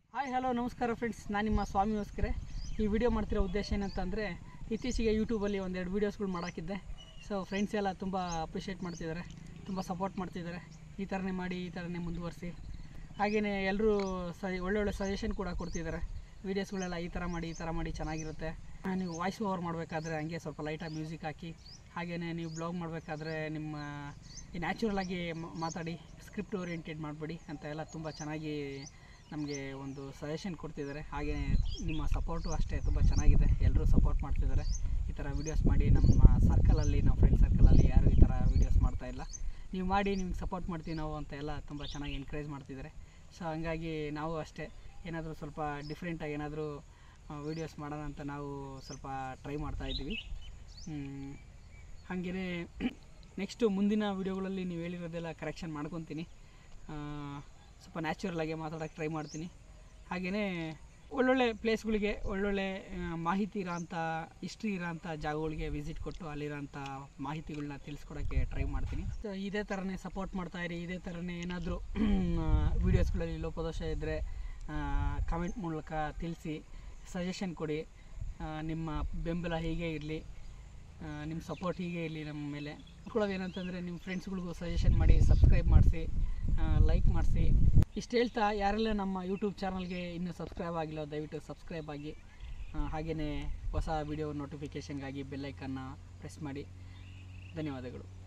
hi hello ನಮಸ್ಕಾರ friends ನಾನು ನಿಮ್ಮ ಸ್ವಾಮಿ ಹೊಸ್ಕರೆ ಈ ವಿಡಿಯೋ ಮಾಡ್ತಿರೋ ಉದ್ದೇಶ ಏನಂತಂದರೆ ಇತ್ತೀಚೆಗೆ ಯೂಟ್ಯೂಬಲ್ಲಿ ಒಂದೆರಡು ವೀಡಿಯೋಸ್ಗಳು ಮಾಡೋಕ್ಕಿದ್ದೆ ಸೊ ಫ್ರೆಂಡ್ಸ್ ಎಲ್ಲ ತುಂಬ ಅಪ್ರಿಷಿಯೇಟ್ ಮಾಡ್ತಿದ್ದಾರೆ ತುಂಬ ಸಪೋರ್ಟ್ ಮಾಡ್ತಿದ್ದಾರೆ ಈ ಥರನೇ ಮಾಡಿ ಈ ಥರನೇ ಮುಂದುವರಿಸಿ ಹಾಗೆಯೇ ಎಲ್ಲರೂ ಸ ಒಳ್ಳೊಳ್ಳೆ ಸಜೆಷನ್ ಕೂಡ ಕೊಡ್ತಿದ್ದಾರೆ ವೀಡಿಯೋಸ್ಗಳೆಲ್ಲ ಈ ಥರ ಮಾಡಿ ಈ ಥರ ಮಾಡಿ ಚೆನ್ನಾಗಿರುತ್ತೆ ಆ, ನೀವು ವಾಯ್ಸ್ ಓವರ್ ಮಾಡಬೇಕಾದ್ರೆ ಹಂಗೆ ಸ್ವಲ್ಪ ಲೈಟಾಗಿ ಮ್ಯೂಸಿಕ್ ಹಾಕಿ ಹಾಗೆಯೇ ನೀವು ಬ್ಲಾಗ್ ಮಾಡಬೇಕಾದ್ರೆ ನಿಮ್ಮ ನ್ಯಾಚುರಲ್ ಆಗಿ ಮ- ಮಾತಾಡಿ ಸ್ಕ್ರಿಪ್ಟ್ ಓರಿಯೆಂಟೆಡ್ ಮಾಡಬೇಡಿ ಅಂತ ಎಲ್ಲ ತುಂಬ ಚೆನ್ನಾಗಿ ನಮಗೆ ಒಂದು ಸಜೆಷನ್ ಕೊಡ್ತಿದ್ದಾರೆ ಹಾಗೆ ನಿಮ್ಮ ಸಪೋರ್ಟು ಅಷ್ಟೇ ತುಂಬ ಚೆನ್ನಾಗಿದೆ ಎಲ್ಲರೂ ಸಪೋರ್ಟ್ ಮಾಡ್ತಿದ್ದಾರೆ ಈ ಥರ ವೀಡಿಯೋಸ್ ಮಾಡಿ ನಮ್ಮ ಸರ್ಕಲಲ್ಲಿ ನಮ್ಮ ಫ್ರೆಂಡ್ ಸರ್ಕಲಲ್ಲಿ ಯಾರು ಈ ಥರ ವೀಡಿಯೋಸ್ ಮಾಡ್ತಾ ಇಲ್ಲ ನೀವು ಮಾಡಿ ನಿಮ್ಗೆ ಸಪೋರ್ಟ್ ಮಾಡ್ತೀವಿ ನಾವು ಅಂತ ಎಲ್ಲ ತುಂಬ ಚೆನ್ನಾಗಿ ಎನ್ಕರೇಜ್ ಮಾಡ್ತಿದ್ದಾರೆ ಸೊ ಹಂಗಾಗಿ ನಾವು ಅಷ್ಟೇ ಏನಾದರೂ ಸ್ವಲ್ಪ ಡಿಫ್ರೆಂಟಾಗಿ ಏನಾದರೂ ವೀಡಿಯೋಸ್ ಮಾಡೋಣ ಅಂತ ನಾವು ಸ್ವಲ್ಪ ಟ್ರೈ ಮಾಡ್ತಾ ಇದ್ದೀವಿ ಹಾಗೆಯೇ ನೆಕ್ಸ್ಟು ಮುಂದಿನ ವೀಡಿಯೋಗಳಲ್ಲಿ ನೀವು ಹೇಳಿರೋದೆಲ್ಲ ಕರೆಕ್ಷನ್ ಮಾಡ್ಕೊತೀನಿ ಆ, ಸ್ವಲ್ಪ ನ್ಯಾಚುರಲ್ ಆಗಿ ಮಾತಾಡೋಕ್ಕೆ ಟ್ರೈ ಮಾಡ್ತೀನಿ ಹಾಗೆಯೇ ಒಳ್ಳೊಳ್ಳೆ ಪ್ಲೇಸ್ಗಳಿಗೆ ಒಳ್ಳೊಳ್ಳೆ ಆ, ಮಾಹಿತಿ ಇರೋಂಥ ಹಿಸ್ಟ್ರಿ ಇರೋಂಥ ಜಾಗಗಳಿಗೆ ವಿಸಿಟ್ ಕೊಟ್ಟು ಅಲ್ಲಿರೋಂಥ ಮಾಹಿತಿಗಳನ್ನ ತಿಳಿಸ್ಕೊಡೋಕ್ಕೆ ಟ್ರೈ ಮಾಡ್ತೀನಿ ಸೊ ಇದೇ ಥರನೇ ಸಪೋರ್ಟ್ ಮಾಡ್ತಾ ಇರಿ ಇದೇ ಥರನೇ ಏನಾದರೂ ವೀಡಿಯೋಸ್ಗಳಲ್ಲಿ ಲೋಪದೋಷ ಇದ್ದರೆ ಕಾಮೆಂಟ್ ಮೂಲಕ ತಿಳಿಸಿ ಸಜೆಷನ್ ಕೊಡಿ ಆ, ನಿಮ್ಮ ಬೆಂಬಲ ಹೀಗೆ ಇರಲಿ ನಿಮ್ಮ ಸಪೋರ್ಟ್ ಹೀಗೆ ಇರಲಿ ನಮ್ಮ ಮೇಲೆ ಅನ್ಕೊಳ್ಳೋದು ಏನಂತಂದರೆ ನಿಮ್ಮ ಫ್ರೆಂಡ್ಸ್ಗಳಿಗೂ ಸಜೆಷನ್ ಮಾಡಿ ಸಬ್ಸ್ಕ್ರೈಬ್ ಮಾಡಿಸಿ ಲೈಕ್ ಮಾಡಿಸಿ ಇಷ್ಟು ಹೇಳ್ತಾ ಯಾರೆಲ್ಲ ನಮ್ಮ ಯೂಟ್ಯೂಬ್ ಚಾನಲ್ಗೆ ಇನ್ನೂ ಸಬ್ಸ್ಕ್ರೈಬ್ ಆಗಿಲ್ಲ ದಯವಿಟ್ಟು ಸಬ್ಸ್ಕ್ರೈಬ್ ಆಗಿ ಹಾಗೆಯೇ ಹೊಸ ವಿಡಿಯೋ ನೋಟಿಫಿಕೇಷನ್ಗಾಗಿ ಬೆಲ್ಲೈಕನ್ನ ಪ್ರೆಸ್ ಮಾಡಿ ಧನ್ಯವಾದಗಳು